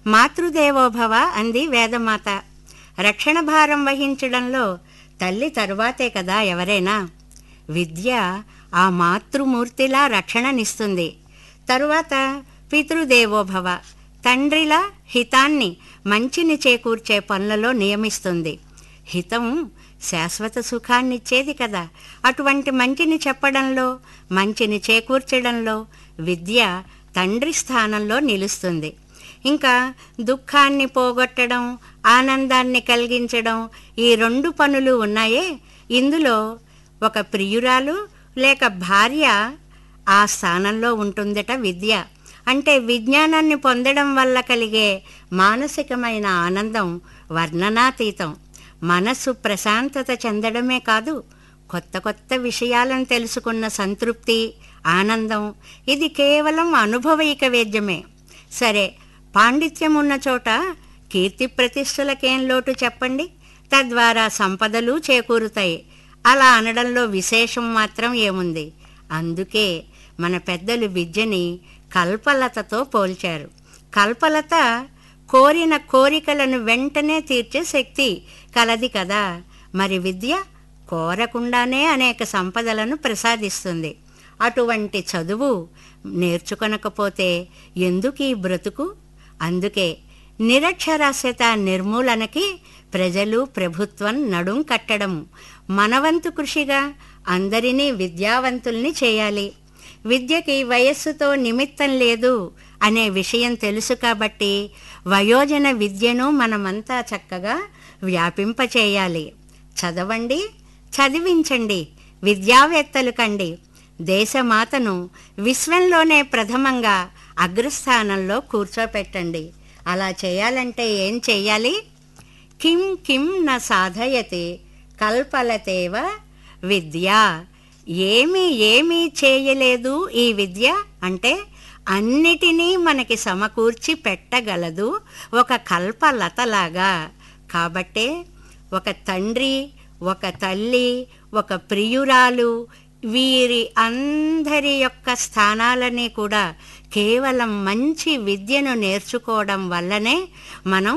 మాతృదేవోభవ అంది వేదమాత రక్షణ భారం వహించడంలో తల్లి తరువాతే కదా ఎవరైనా విద్య ఆ మాతృమూర్తిలా రక్షణనిస్తుంది తరువాత పితృదేవోభవ తండ్రిలా హితాన్ని మంచిని చేకూర్చే పనులలో నియమిస్తుంది హితం శాశ్వత సుఖాన్నిచ్చేది కదా అటువంటి మంచిని చెప్పడంలో మంచిని చేకూర్చడంలో విద్య తండ్రి స్థానంలో నిలుస్తుంది ఇంకా దుఃఖాన్ని పోగొట్టడం ఆనందాన్ని కలిగించడం ఈ రెండు పనులు ఉన్నాయే ఇందులో ఒక ప్రియురాలు లేక భార్య ఆ స్థానంలో ఉంటుందట విద్య అంటే విజ్ఞానాన్ని పొందడం వల్ల కలిగే మానసికమైన ఆనందం వర్ణనాతీతం మనస్సు ప్రశాంతత చెందడమే కాదు కొత్త కొత్త విషయాలను తెలుసుకున్న సంతృప్తి ఆనందం ఇది కేవలం అనుభవైక వేద్యమే సరే పాండిత్యం ఉన్న చోట కీర్తి ప్రతిష్టలకేం లోటు చెప్పండి తద్వారా సంపదలు చేకూరుతాయి అలా అనడంలో విశేషం మాత్రం ఏముంది అందుకే మన పెద్దలు విద్యని కల్పలతతో పోల్చారు కల్పలత కోరిన కోరికలను వెంటనే తీర్చే శక్తి కలది కదా మరి విద్య కోరకుండానే అనేక సంపదలను ప్రసాదిస్తుంది అటువంటి చదువు నేర్చుకొనకపోతే ఎందుకు ఈ బ్రతుకు అందుకే నిరక్షరాస్యత నిర్మూలనకి ప్రజలు ప్రభుత్వం నడుం కట్టడం మనవంతు కృషిగా అందరినీ విద్యావంతుల్ని చేయాలి విద్యకి వయస్సుతో నిమిత్తం లేదు అనే విషయం తెలుసు కాబట్టి వయోజన విద్యను మనమంతా చక్కగా వ్యాపింపచేయాలి చదవండి చదివించండి విద్యావేత్తలు కండి దేశమాతను విశ్వంలోనే ప్రథమంగా అగ్రస్థానంలో కూర్చోపెట్టండి అలా చేయాలంటే ఏం చెయ్యాలి కిం కిం న సాధయతే కల్పలతేవ విద్య ఏమీ ఏమీ చేయలేదు ఈ విద్య అంటే అన్నిటినీ మనకి సమకూర్చి పెట్టగలదు ఒక కల్పలతలాగా కాబట్టే ఒక తండ్రి ఒక తల్లి ఒక ప్రియురాలు వీరి అందరి యొక్క స్థానాలని కూడా కేవలం మంచి విద్యను నేర్చుకోవడం వల్లనే మనం